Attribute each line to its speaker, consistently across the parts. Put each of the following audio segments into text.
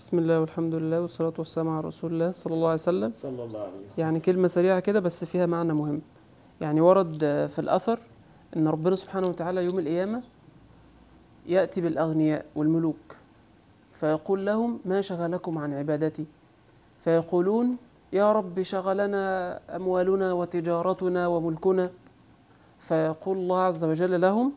Speaker 1: بسم الله والحمد لله والصلاة والسلام على رسول الله صلى الله عليه وسلم
Speaker 2: صلى الله عليه وسلم
Speaker 1: يعني كلمة سريعة كده بس فيها معنى مهم يعني ورد آه، في الأثر إن ربنا سبحانه وتعالى يوم القيامة يأتي بالأغنياء والملوك فيقول لهم ما شغلكم عن عبادتي فيقولون يا رب شغلنا أموالنا وتجارتنا وملكنا فيقول الله عز وجل لهم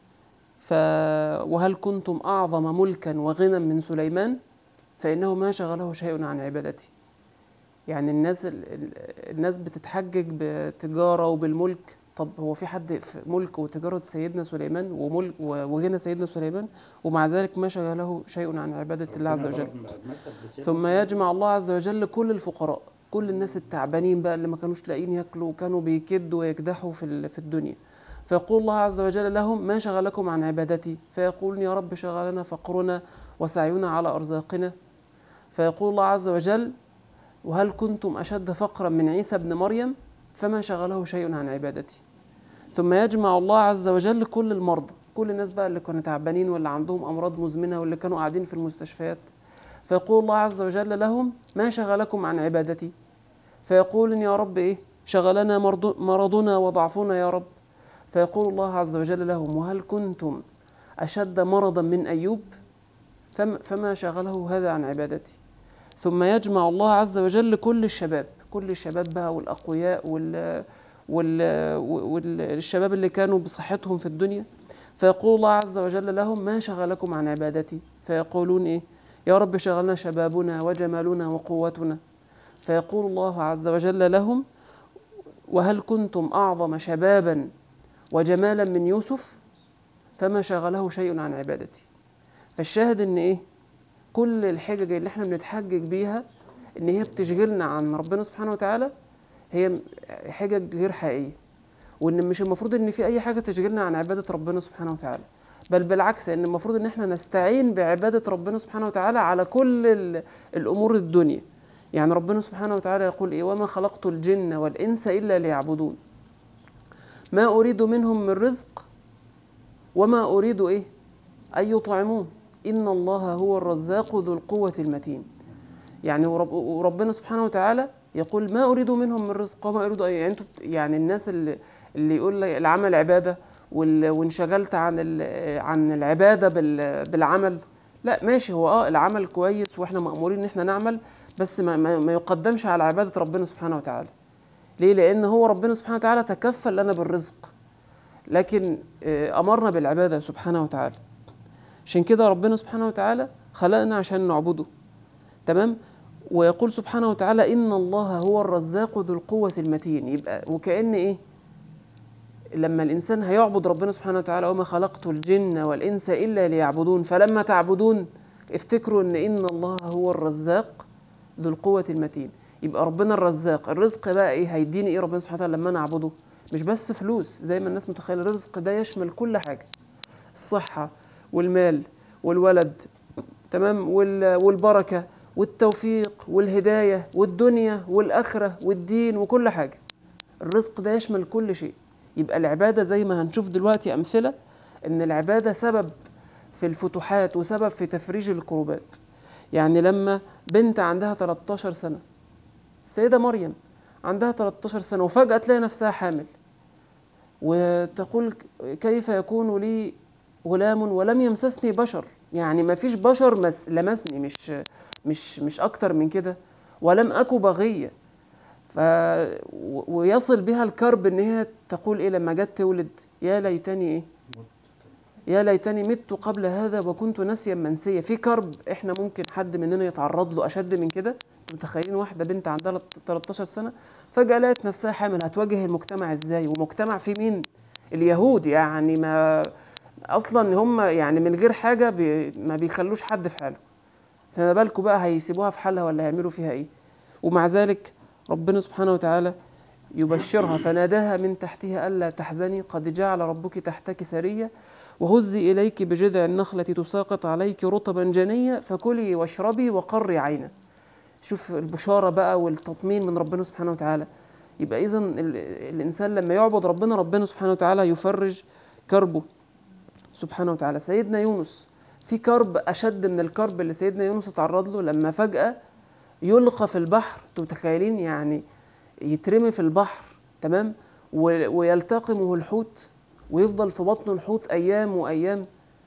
Speaker 1: ف وهل كنتم أعظم ملكا وغنى من سليمان فإنه ما شغله شيء عن عبادتي يعني الناس ال- ال- الناس بتتحجج بتجارة وبالملك طب هو في حد في ملك وتجارة سيدنا سليمان وملك و- وغنى سيدنا سليمان ومع ذلك ما شغله شيء عن عبادة الله عز
Speaker 2: ربنا
Speaker 1: وجل
Speaker 2: ضرب مثل بسيدنا
Speaker 1: ثم
Speaker 2: سليمان.
Speaker 1: يجمع الله عز وجل كل الفقراء كل الناس التعبانين بقى اللي ما كانوش لاقيين ياكلوا وكانوا بيكدوا ويكدحوا في ال- في الدنيا فيقول الله عز وجل لهم ما شغلكم عن عبادتي فيقولون يا رب شغلنا فقرنا وسعينا على أرزاقنا فيقول الله عز وجل وهل كنتم أشد فقرا من عيسى ابن مريم فما شغله شيء عن عبادتي ثم يجمع الله عز وجل كل المرضى كل الناس بقى اللي كانوا تعبانين واللي عندهم أمراض مزمنة واللي كانوا قاعدين في المستشفيات فيقول الله عز وجل لهم ما شغلكم عن عبادتي فيقول يا رب إيه شغلنا مرض- مرضنا وضعفنا يا رب فيقول الله عز وجل لهم وهل كنتم أشد مرضا من أيوب فم- فما شغله هذا عن عبادتي ثم يجمع الله عز وجل كل الشباب كل الشباب بقى والأقوياء وال وال والشباب اللي كانوا بصحتهم في الدنيا فيقول الله عز وجل لهم ما شغلكم عن عبادتي فيقولون إيه يا رب شغلنا شبابنا وجمالنا وقوتنا فيقول الله عز وجل لهم وهل كنتم أعظم شبابا وجمالا من يوسف فما شغله شيء عن عبادتي فالشاهد ان ايه كل الحجج اللي احنا بنتحجج بيها ان هي بتشغلنا عن ربنا سبحانه وتعالى هي م- حجج غير حقيقيه وان مش المفروض ان في اي حاجه تشغلنا عن عباده ربنا سبحانه وتعالى بل بالعكس ان المفروض ان احنا نستعين بعباده ربنا سبحانه وتعالى على كل ال- الامور الدنيا يعني ربنا سبحانه وتعالى يقول ايه وما خلقت الجن والانس الا ليعبدون ما اريد منهم من رزق وما اريد ايه ان يطعمون ان الله هو الرزاق ذو القوه المتين يعني ورب وربنا سبحانه وتعالى يقول ما اريد منهم من رزق وما اريد أن يعني انتوا يعني الناس اللي اللي يقول لي العمل عباده وال- وانشغلت عن ال- عن العباده بال- بالعمل لا ماشي هو اه العمل كويس واحنا مامورين ان احنا نعمل بس ما, ما, ما يقدمش على عباده ربنا سبحانه وتعالى ليه لان هو ربنا سبحانه وتعالى تكفل لنا بالرزق لكن آه، امرنا بالعباده سبحانه وتعالى عشان كده ربنا سبحانه وتعالى خلقنا عشان نعبده تمام ويقول سبحانه وتعالى ان الله هو الرزاق ذو القوه المتين يبقى وكأن ايه لما الانسان هيعبد ربنا سبحانه وتعالى وما خلقت الجن والانس الا ليعبدون فلما تعبدون افتكروا ان ان الله هو الرزاق ذو القوه المتين يبقى ربنا الرزاق الرزق بقى ايه هيديني ايه ربنا سبحانه وتعالى لما انا اعبده مش بس فلوس زي ما الناس متخيله الرزق ده يشمل كل حاجه الصحه والمال والولد تمام وال- والبركه والتوفيق والهدايه والدنيا والاخره والدين وكل حاجه الرزق ده يشمل كل شيء يبقى العباده زي ما هنشوف دلوقتي امثله ان العباده سبب في الفتوحات وسبب في تفريج الكروبات يعني لما بنت عندها 13 سنه السيده مريم عندها 13 سنه وفجاه تلاقي نفسها حامل وتقول كيف يكون لي غلام ولم يمسسني بشر يعني ما فيش بشر مس لمسني مش مش مش اكتر من كده ولم اكو بغيه ف و- ويصل بها الكرب ان هي تقول ايه لما جت تولد يا ليتني ايه يا ليتني مت قبل هذا وكنت ناسيا منسيا في كرب احنا ممكن حد مننا يتعرض له اشد من كده انتوا متخيلين واحده بنت عندها 13 سنه فجاه لقت نفسها حامل هتواجه المجتمع ازاي ومجتمع في مين اليهود يعني ما اصلا هم يعني من غير حاجه بي ما بيخلوش حد في حاله فما بالكم بقى هيسيبوها في حالها ولا هيعملوا فيها ايه ومع ذلك ربنا سبحانه وتعالى يبشرها فناداها من تحتها ألا تحزني قد جعل ربك تحتك سريا وهزي إليك بجذع النخلة تساقط عليك رطبا جنيا فكلي واشربي وقري عينا شوف البشارة بقى والتطمين من ربنا سبحانه وتعالى يبقى إذا الإنسان لما يعبد ربنا ربنا سبحانه وتعالى يفرج كربه سبحانه وتعالى سيدنا يونس في كرب اشد من الكرب اللي سيدنا يونس اتعرض له لما فجاه يلقى في البحر انتوا متخيلين يعني يترمي في البحر تمام و- ويلتقمه الحوت ويفضل في بطن الحوت ايام وايام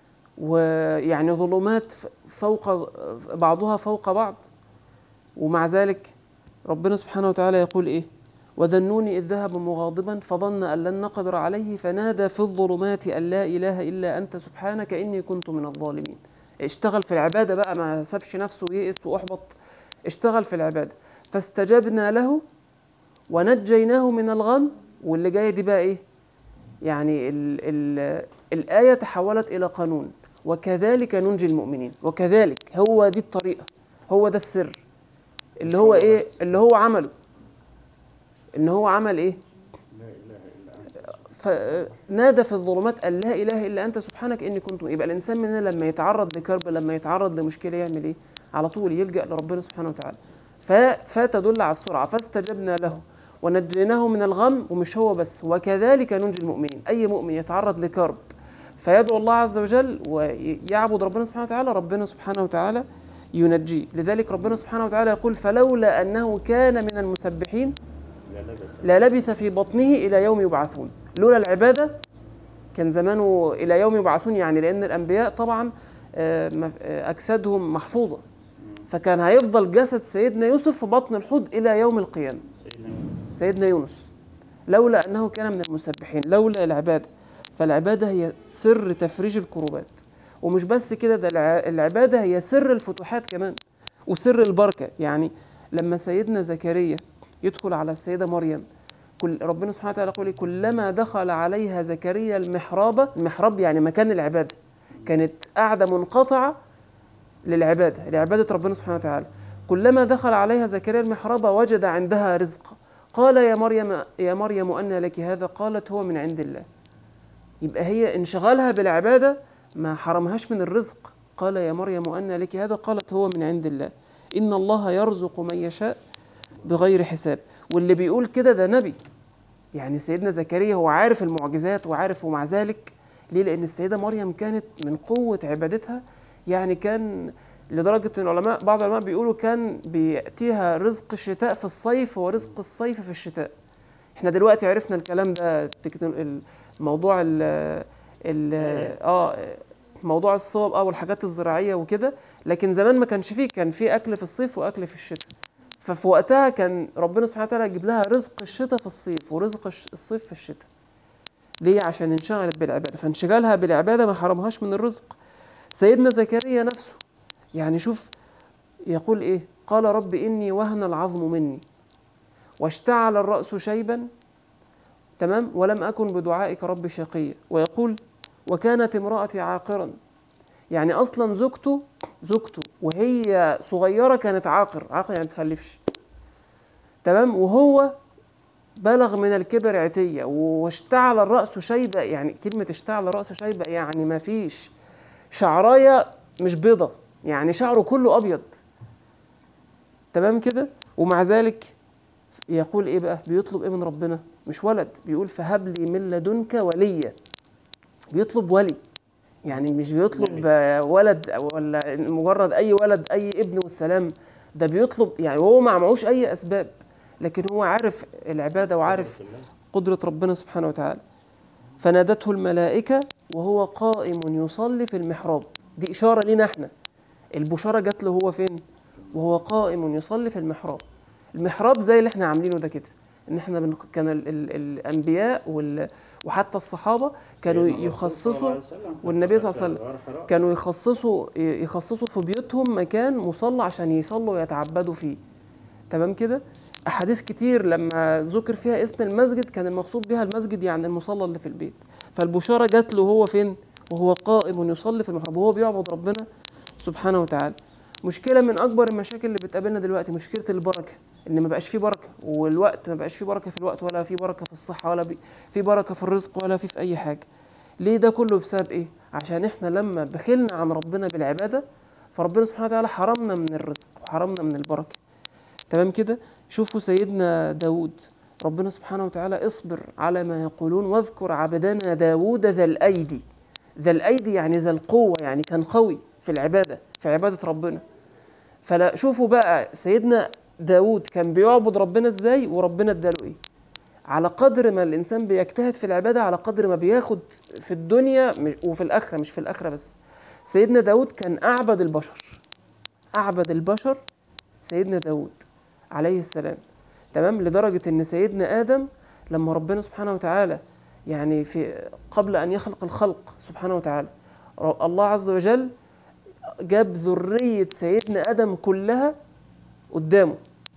Speaker 1: ويعني ظلمات ف- فوق بعضها فوق بعض ومع ذلك ربنا سبحانه وتعالى يقول ايه وذنوني إذ ذهب مغاضبا فظن أن لن نقدر عليه فنادى في الظلمات أن لا إله إلا أنت سبحانك إني كنت من الظالمين اشتغل في العبادة بقى ما سابش نفسه ويئس وأحبط اشتغل في العبادة فاستجبنا له ونجيناه من الغم واللي جاي دي بقى إيه يعني ال ال الآية تحولت إلى قانون وكذلك ننجي المؤمنين وكذلك هو دي الطريقة هو ده السر اللي هو إيه اللي هو عمله ان هو عمل ايه
Speaker 2: لا اله الا انت
Speaker 1: فنادى في الظلمات ان لا اله الا انت سبحانك اني كنت يبقى الانسان مننا لما يتعرض لكرب لما يتعرض لمشكله يعمل ايه على طول يلجا لربنا سبحانه وتعالى ف- فتدل على السرعه فاستجبنا له ونجيناه من الغم ومش هو بس وكذلك ننجي المؤمنين اي مؤمن يتعرض لكرب فيدعو الله عز وجل ويعبد ربنا سبحانه وتعالى ربنا سبحانه وتعالى ينجيه لذلك ربنا سبحانه وتعالى يقول فلولا انه كان من المسبحين
Speaker 2: لا لبس
Speaker 1: لا لبث في بطنه إلى يوم يبعثون لولا العبادة كان زمانه إلى يوم يبعثون يعني لأن الأنبياء طبعا آه، م- آه، أجسادهم محفوظة فكان هيفضل جسد سيدنا يوسف في بطن الحوت إلى يوم القيامة
Speaker 2: سيدنا يونس
Speaker 1: سيدنا يونس لولا أنه كان من المسبحين لولا العبادة فالعبادة هي سر تفريج الكروبات ومش بس كده ده الع- العبادة هي سر الفتوحات كمان وسر البركة يعني لما سيدنا زكريا يدخل على السيدة مريم كل ربنا سبحانه وتعالى يقول إيه؟ كلما دخل عليها زكريا المحراب المحراب يعني مكان العبادة كانت قاعدة منقطعة للعبادة لعبادة ربنا سبحانه وتعالى كلما دخل عليها زكريا المحراب وجد عندها رزقا قال يا مريم يا مريم أن لك هذا قالت هو من عند الله يبقى هي انشغالها بالعبادة ما حرمهاش من الرزق قال يا مريم أن لك هذا قالت هو من عند الله إن الله يرزق من يشاء بغير حساب واللي بيقول كده ده نبي يعني سيدنا زكريا هو عارف المعجزات وعارف ومع ذلك ليه لأن السيدة مريم كانت من قوة عبادتها يعني كان لدرجة أن العلماء بعض العلماء بيقولوا كان بيأتيها رزق الشتاء في الصيف ورزق الصيف في الشتاء احنا دلوقتي عرفنا الكلام ده التكنو... الموضوع ال ال اه موضوع الصوب اه والحاجات الزراعيه وكده لكن زمان ما كانش فيه كان فيه اكل في الصيف واكل في الشتاء ففي وقتها كان ربنا سبحانه وتعالى يجيب لها رزق الشتاء في الصيف ورزق الش- الصيف في الشتاء ليه عشان انشغلت بالعباده فانشغالها بالعباده ما حرمهاش من الرزق سيدنا زكريا نفسه يعني شوف يقول ايه قال رب اني وهن العظم مني واشتعل الراس شيبا تمام ولم اكن بدعائك رب شقيا ويقول وكانت امراتي عاقرا يعني اصلا زوجته زوجته وهي صغيره كانت عاقر عاقر يعني تخلفش تمام وهو بلغ من الكبر عتيه واشتعل الراس شيبه يعني كلمه اشتعل الراس شيبه يعني ما فيش شعرايه مش بيضه يعني شعره كله ابيض تمام كده ومع ذلك يقول ايه بقى بيطلب ايه من ربنا مش ولد بيقول فهب لي من لدنك وليا بيطلب ولي يعني مش بيطلب آه، ولد أو- ولا مجرد اي ولد اي ابن والسلام ده بيطلب يعني وهو ما معهوش اي اسباب لكن هو عارف العباده وعارف
Speaker 2: في الله.
Speaker 1: قدرة ربنا سبحانه وتعالى فنادته الملائكة وهو قائم يصلي في المحراب دي إشارة لينا احنا البشارة جات له هو فين وهو قائم يصلي في المحراب المحراب زي اللي احنا عاملينه ده كده ان احنا بن... كان ال... ال... الانبياء وال... وحتى الصحابه كانوا
Speaker 2: سيدنا الرسول صلى الله
Speaker 1: يخصصوا
Speaker 2: عليه وسلم
Speaker 1: والنبي صلى الله عليه
Speaker 2: في غار حراء.
Speaker 1: كانوا يخصصوا يخصصوا في بيوتهم مكان مصلى عشان يصلوا ويتعبدوا فيه تمام كده احاديث كتير لما ذكر فيها اسم المسجد كان المقصود بها المسجد يعني المصلى اللي في البيت فالبشاره جات له هو فين وهو قائم يصلي في المحراب وهو بيعبد ربنا سبحانه وتعالى مشكله من اكبر المشاكل اللي بتقابلنا دلوقتي مشكله البركه ان ما بقاش فيه بركه والوقت ما بقاش فيه بركه في الوقت ولا في بركه في الصحه ولا بي- في بركه في الرزق ولا في في اي حاجه ليه ده كله بسبب ايه عشان احنا لما بخلنا عن ربنا بالعباده فربنا سبحانه وتعالى حرمنا من الرزق وحرمنا من البركه تمام كده شوفوا سيدنا داود ربنا سبحانه وتعالى اصبر على ما يقولون واذكر عبدنا داود ذا الأيدي ذا الأيدي يعني ذا القوة يعني كان قوي في العباده في عباده ربنا فلا شوفوا بقى سيدنا داود كان بيعبد ربنا ازاي وربنا اداله ايه على قدر ما الانسان بيجتهد في العباده على قدر ما بياخد في الدنيا مش- وفي الاخره مش في الاخره بس سيدنا داود كان اعبد البشر اعبد البشر سيدنا داود عليه السلام تمام لدرجه ان سيدنا ادم لما ربنا سبحانه وتعالى يعني في قبل ان يخلق الخلق سبحانه وتعالى ر- الله عز وجل جاب ذريه سيدنا ادم كلها قدامه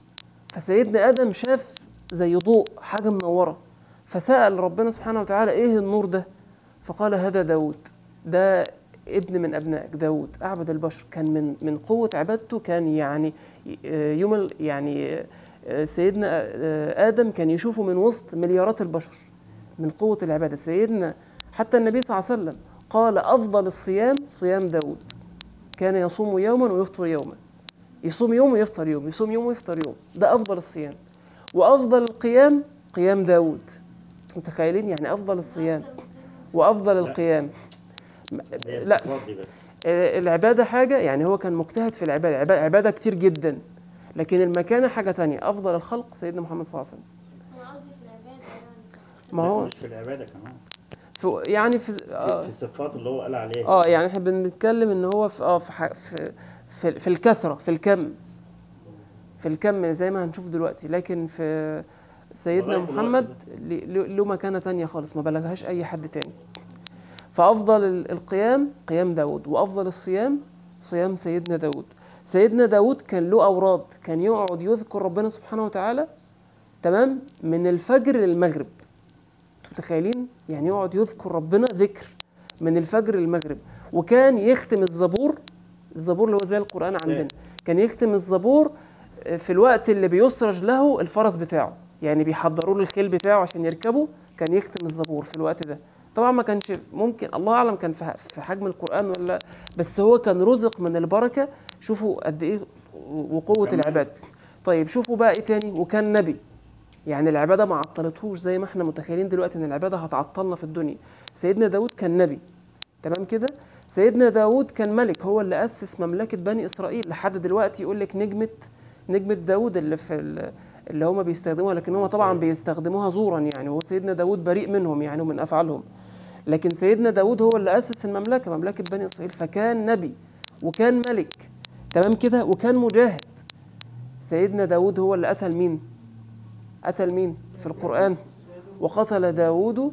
Speaker 1: فسيدنا ادم شاف زي ضوء حاجه منوره فسال ربنا سبحانه وتعالى ايه النور ده فقال هذا داود ده ابن من ابنائك داود اعبد البشر كان من من قوه عبادته كان يعني آه، يوم ال- يعني آه، سيدنا آه، ادم كان يشوفه من وسط مليارات البشر من قوه العباده سيدنا حتى النبي صلى الله عليه وسلم قال افضل الصيام صيام داود كان يصوم يوما ويفطر يوما يصوم يوم ويفطر يوم يصوم يوم ويفطر يوم ده افضل الصيام وافضل القيام قيام داود متخيلين يعني افضل الصيام وافضل القيام
Speaker 2: هي
Speaker 1: لا
Speaker 2: الصفات دي بس
Speaker 1: العباده حاجه يعني هو كان مجتهد في العباده عباده, عبادة كتير جدا لكن المكانه حاجه تانية افضل الخلق سيدنا محمد صلى الله عليه وسلم
Speaker 3: انا قصدي في العباده يعني
Speaker 1: ما
Speaker 2: لا،
Speaker 1: هو
Speaker 2: مش في العباده كمان
Speaker 1: في يعني في
Speaker 2: في,
Speaker 1: آه
Speaker 2: في الصفات اللي هو قال عليها
Speaker 1: اه يعني احنا بنتكلم ان هو في اه في ح- في في, في الكثره في الكم في الكم زي ما هنشوف دلوقتي لكن في سيدنا
Speaker 2: لغاية الوقت
Speaker 1: محمد لي- له له مكانه تانية خالص ما بلغهاش اي حد تاني فافضل ال- القيام قيام داود وافضل الصيام صيام سيدنا داود سيدنا داود كان له اوراد كان يقعد يذكر ربنا سبحانه وتعالى تمام من الفجر للمغرب انتوا متخيلين يعني يقعد يذكر ربنا ذكر من الفجر للمغرب وكان يختم الزبور الزبور اللي هو زي القرآن عندنا كان يختم الزبور في الوقت اللي بيسرج له الفرس بتاعه يعني بيحضروا له الخيل بتاعه عشان يركبه كان يختم الزبور في الوقت ده طبعا ما كانش ممكن الله اعلم كان في في حجم القرآن ولا بس هو كان رزق من البركة شوفوا قد ايه وقوة
Speaker 2: كمان.
Speaker 1: العباد طيب شوفوا بقى ايه تاني وكان نبي يعني العبادة ما عطلتهوش زي ما احنا متخيلين دلوقتي ان العبادة هتعطلنا في الدنيا سيدنا داود كان نبي تمام كده سيدنا داود كان ملك هو اللي أسس مملكة بني إسرائيل لحد دلوقتي يقول لك نجمة نجمة داود اللي في ال- اللي هم بيستخدموها لكن هم طبعا بيستخدموها زورا يعني هو سيدنا داود بريء منهم يعني ومن أفعالهم لكن سيدنا داود هو اللي أسس المملكة مملكة بني إسرائيل فكان نبي وكان ملك تمام كده وكان مجاهد سيدنا داود هو اللي قتل مين قتل مين في القرآن وقتل داود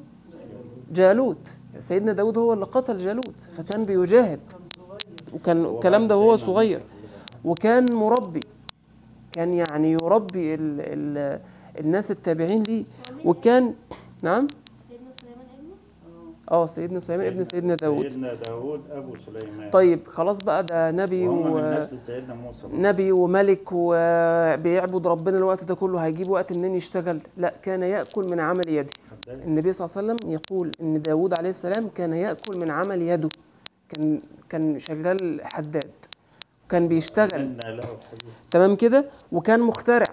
Speaker 1: جالوت سيدنا داود هو اللي قتل جالوت فكان بيجاهد وكان
Speaker 2: هو
Speaker 1: الكلام
Speaker 2: بعد
Speaker 1: ده وهو
Speaker 2: سيدنا
Speaker 1: صغير
Speaker 2: موسى خلي بالك.
Speaker 1: وكان مربي كان يعني يربي ال ال الناس التابعين ليه وكان نعم
Speaker 3: سيدنا سليمان ابنه
Speaker 1: اه سيدنا سليمان ابن سيدنا داود
Speaker 2: سيدنا داود ابو سليمان
Speaker 1: طيب خلاص بقى ده نبي
Speaker 2: وهم من
Speaker 1: و...
Speaker 2: نسل سيدنا موسى برضه.
Speaker 1: نبي وملك وبيعبد ربنا الوقت ده كله هيجيب وقت منين يشتغل لا كان يأكل من عمل يده
Speaker 2: خد بالك.
Speaker 1: النبي صلى الله عليه وسلم يقول ان داود عليه السلام كان يأكل من عمل يده كان كان شغال حداد كان بيشتغل
Speaker 2: إن له حديث
Speaker 1: تمام كده وكان مخترع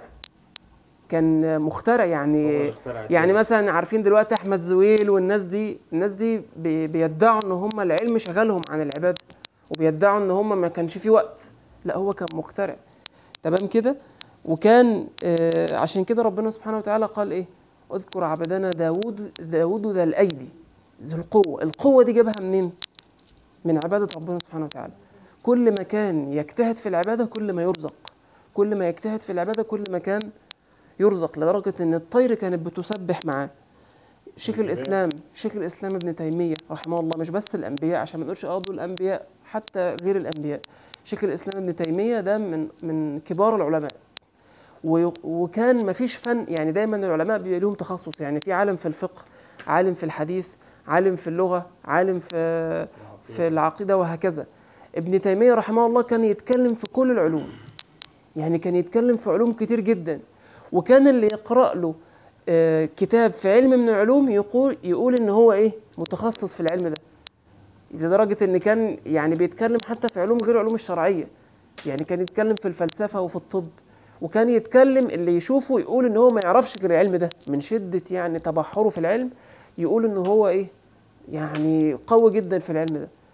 Speaker 1: كان مخترع
Speaker 2: هو
Speaker 1: يعني
Speaker 2: اللي اخترع
Speaker 1: يعني
Speaker 2: الدين.
Speaker 1: مثلا عارفين دلوقتي احمد زويل والناس دي الناس دي بي- بيدعوا ان هم العلم شغلهم عن العباده وبيدعوا ان هم ما كانش في وقت لا هو كان مخترع تمام كده وكان آه عشان كده ربنا سبحانه وتعالى قال ايه اذكر عبدنا داود داود ذا الايدي ذو القوه القوه دي جابها منين من عباده ربنا سبحانه وتعالى كل ما كان يجتهد في العباده كل ما يرزق كل ما يجتهد في العباده كل ما كان يرزق لدرجه ان الطير كانت بتسبح معاه شيخ الاسلام شيخ الاسلام ابن تيميه رحمه الله مش بس الانبياء عشان ما نقولش اه دول الانبياء حتى غير الانبياء شيخ الاسلام ابن تيميه ده من من كبار العلماء و- وكان ما فيش فن يعني دايما العلماء بيبقى لهم تخصص يعني في عالم في الفقه عالم في الحديث عالم في اللغه عالم في في العقيده وهكذا ابن تيميه رحمه الله كان يتكلم في كل العلوم يعني كان يتكلم في علوم كتير جدا وكان اللي يقرأ له آه، كتاب في علم من العلوم يقول يقول ان هو ايه متخصص في العلم ده لدرجة ان كان يعني بيتكلم حتى في علوم غير العلوم الشرعية يعني كان يتكلم في الفلسفة وفي الطب وكان يتكلم اللي يشوفه يقول ان هو ما يعرفش غير العلم ده من شدة يعني تبحره في العلم يقول ان هو ايه يعني قوي جدا في العلم ده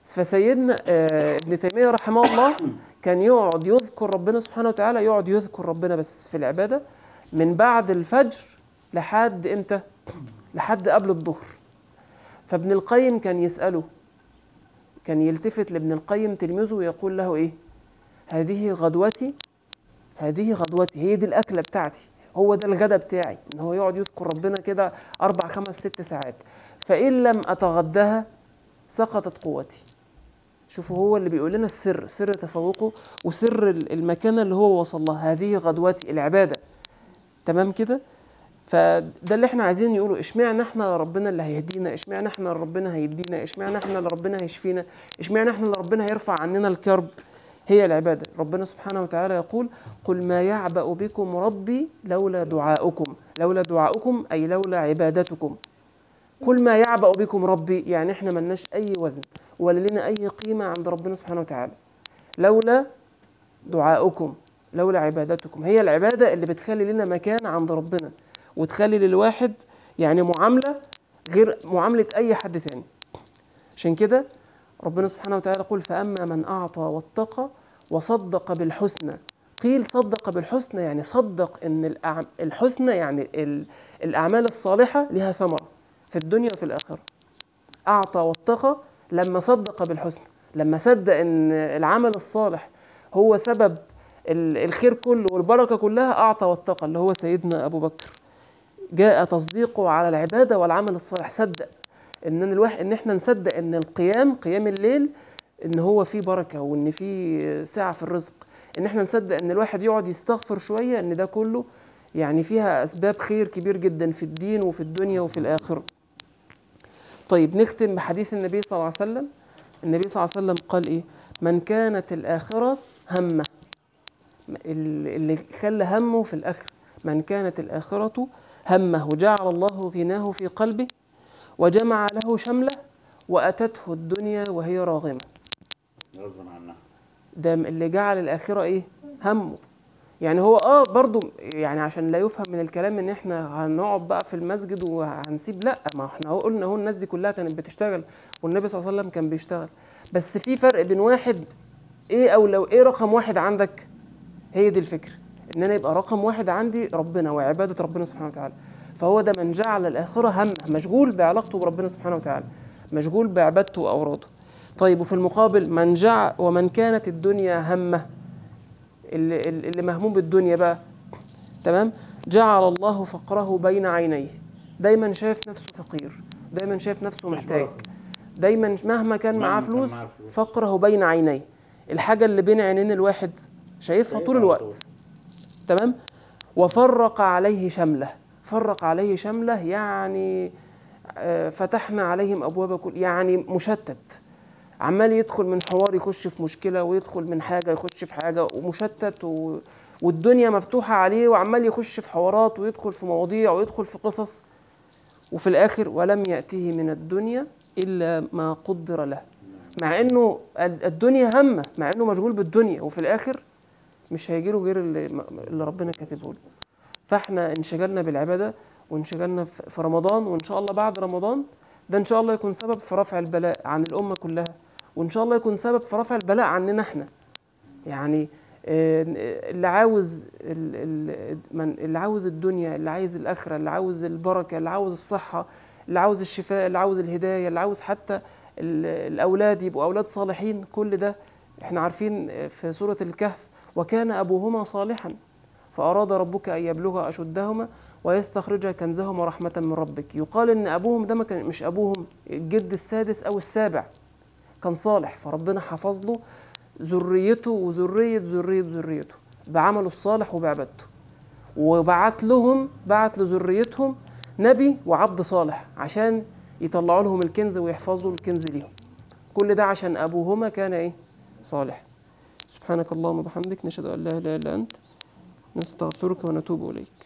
Speaker 1: فسيدنا آه، ابن تيميه رحمه الله كان يقعد يذكر ربنا سبحانه وتعالى يقعد يذكر ربنا بس في العباده من بعد الفجر لحد امتى؟ لحد قبل الظهر فابن القيم كان يساله كان يلتفت لابن القيم تلميذه ويقول له ايه؟ هذه غدوتي هذه غدوتي هي دي الاكله بتاعتي هو ده الغدا بتاعي ان هو يقعد يذكر ربنا كده اربع خمس ست ساعات فان لم اتغداها سقطت قوتي شوفوا هو اللي بيقول لنا السر سر تفوقه وسر ال- المكانه اللي هو وصل لها هذه غدوتي العباده تمام كده فده اللي احنا عايزين نقوله اشمعنى احنا ربنا اللي هيهدينا اشمعنى احنا اللي ربنا هيدينا اشمعنى احنا اللي ربنا هيشفينا اشمعنى احنا اللي ربنا هيرفع عننا الكرب هي العباده ربنا سبحانه وتعالى يقول قل ما يعبأ بكم ربي لولا دعاؤكم لولا دعاؤكم اي لولا عبادتكم قل ما يعبأ بكم ربي يعني احنا ملناش اي وزن ولا لنا اي قيمه عند ربنا سبحانه وتعالى لولا دعاؤكم لولا عبادتكم هي العباده اللي بتخلي لنا مكان عند ربنا وتخلي للواحد يعني معامله غير معامله اي حد تاني عشان كده ربنا سبحانه وتعالى يقول فاما من اعطى واتقى وصدق بالحسنى قيل صدق بالحسنى يعني صدق ان الأعم- الحسنى يعني ال- الاعمال الصالحه لها ثمره في الدنيا وفي الاخره اعطى واتقى لما صدق بالحسنى لما صدق ان العمل الصالح هو سبب ال- الخير كله والبركه كلها اعطى واتقى اللي هو سيدنا ابو بكر جاء تصديقه على العباده والعمل الصالح صدق ان الواحد ان احنا نصدق ان القيام قيام الليل ان هو فيه بركه وان فيه سعه في الرزق ان احنا نصدق ان الواحد يقعد يستغفر شويه ان ده كله يعني فيها اسباب خير كبير جدا في الدين وفي الدنيا وفي الاخره طيب نختم بحديث النبي صلى الله عليه وسلم النبي صلى الله عليه وسلم قال ايه من كانت الاخره همه ال- اللي خلى همه في الاخره من كانت الاخره همه جعل الله غناه في قلبه وجمع له شمله واتته الدنيا وهي راغمه
Speaker 2: غصبا عنها
Speaker 1: ده اللي جعل الاخره ايه همه يعني هو اه برضو يعني عشان لا يفهم من الكلام ان احنا هنقعد بقى في المسجد وهنسيب لا ما احنا هو قلنا هو الناس دي كلها كانت بتشتغل والنبي صلى الله عليه وسلم كان بيشتغل بس في فرق بين واحد ايه او لو ايه رقم واحد عندك هي دي الفكره ان انا يبقى رقم واحد عندي ربنا وعباده ربنا سبحانه وتعالى فهو ده من جعل الاخره همه مشغول بعلاقته بربنا سبحانه وتعالى مشغول بعبادته واوراده طيب وفي المقابل من جعل ومن كانت الدنيا همه اللي, اللي مهموم بالدنيا بقى تمام جعل الله فقره بين عينيه دايما شايف نفسه فقير دايما شايف نفسه محتاج دايما مهما كان
Speaker 2: مهما
Speaker 1: معاه
Speaker 2: كان
Speaker 1: فلوس
Speaker 2: معاه فلوس.
Speaker 1: فقره بين عينيه الحاجه اللي بين عينين الواحد شايفها طول
Speaker 2: شايفها
Speaker 1: الوقت
Speaker 2: طول.
Speaker 1: تمام وفرق عليه شمله فرق عليه شمله يعني آه، فتحنا عليهم ابواب كل يعني مشتت عمال يدخل من حوار يخش في مشكله ويدخل من حاجه يخش في حاجه ومشتت و... والدنيا مفتوحه عليه وعمال يخش في حوارات ويدخل في مواضيع ويدخل في قصص وفي الاخر ولم ياته من الدنيا الا ما قدر له مع انه ال- الدنيا همه مع انه مشغول بالدنيا وفي الاخر مش هيجيله غير اللي, اللي ربنا كاتبه له فاحنا انشغلنا بالعباده وانشغلنا في في رمضان وان شاء الله بعد رمضان ده ان شاء الله يكون سبب في رفع البلاء عن الامه كلها وان شاء الله يكون سبب في رفع البلاء عننا احنا يعني آه، اللي عاوز ال- ال- من- اللي عاوز الدنيا اللي عايز الاخره اللي عاوز البركه اللي عاوز الصحه اللي عاوز الشفاء اللي عاوز الهدايه اللي عاوز حتى ال- الاولاد يبقوا اولاد صالحين كل ده احنا عارفين في سوره الكهف وكان ابوهما صالحا فاراد ربك ان يبلغا اشدهما ويستخرج كنزهما رحمه من ربك يقال ان ابوهم ده ما كان مش ابوهم الجد السادس او السابع كان صالح فربنا حفظ له ذريته وذريه ذريه ذريته بعمله الصالح وبعبادته وبعت لهم بعت لذريتهم نبي وعبد صالح عشان يطلعوا لهم الكنز ويحفظوا الكنز ليهم كل ده عشان ابوهما كان ايه صالح سبحانك اللهم وبحمدك نشهد ان لا اله الا انت نستغفرك ونتوب اليك